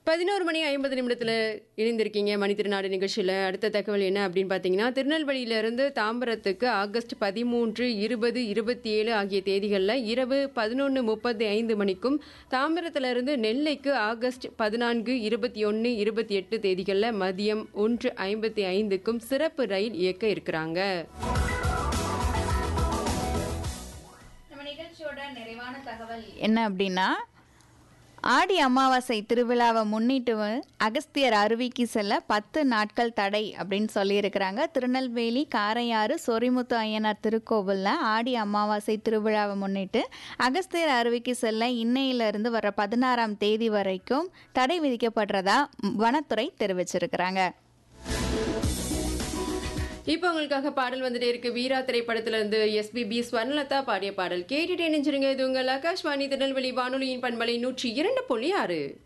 பதினோரு மணி ஐம்பது நிமிடத்தில் இணைந்திருக்கீங்க மணி திருநாடு நிகழ்ச்சியில் அடுத்த தகவல் என்ன அப்படின்னு பார்த்தீங்கன்னா திருநெல்வேலியிலிருந்து தாம்பரத்துக்கு ஆகஸ்ட் பதிமூன்று இருபது இருபத்தி ஏழு ஆகிய தேதிகளில் இரவு பதினொன்று முப்பத்தி ஐந்து மணிக்கும் தாம்பரத்திலிருந்து நெல்லைக்கு ஆகஸ்ட் பதினான்கு இருபத்தி ஒன்று இருபத்தி எட்டு தேதிகளில் மதியம் ஒன்று ஐம்பத்தி ஐந்துக்கும் சிறப்பு ரயில் இயக்க இருக்கிறாங்க நம்ம நிகழ்ச்சியோட நிறைவான தகவல் என்ன அப்படின்னா ஆடி அமாவாசை திருவிழாவை முன்னிட்டு வ- அகஸ்தியர் அருவிக்கு செல்ல பத்து நாட்கள் தடை அப்படின்னு சொல்லியிருக்கிறாங்க திருநெல்வேலி காரையாறு சொரிமுத்து ஐயனார் திருக்கோவிலில் ஆடி அமாவாசை திருவிழாவை முன்னிட்டு அகஸ்தியர் அருவிக்கு செல்ல இன்னையிலிருந்து வர பதினாறாம் தேதி வரைக்கும் தடை விதிக்கப்படுறதா வனத்துறை தெரிவிச்சிருக்கிறாங்க இப்போ உங்களுக்காக பாடல் வந்துட்டே இருக்கு வீரா திரைப்படத்துல இருந்து எஸ்பிபி ஸ்வர்ணலதா பாடிய பாடல் கேட்டுட்டே நினைச்சிருங்க இது உங்கள் ஆகாஷ்வாணி திருநெல்வேலி வானொலியின் பண்பலை நூற்றி இரண்டு புள்ளி ஆறு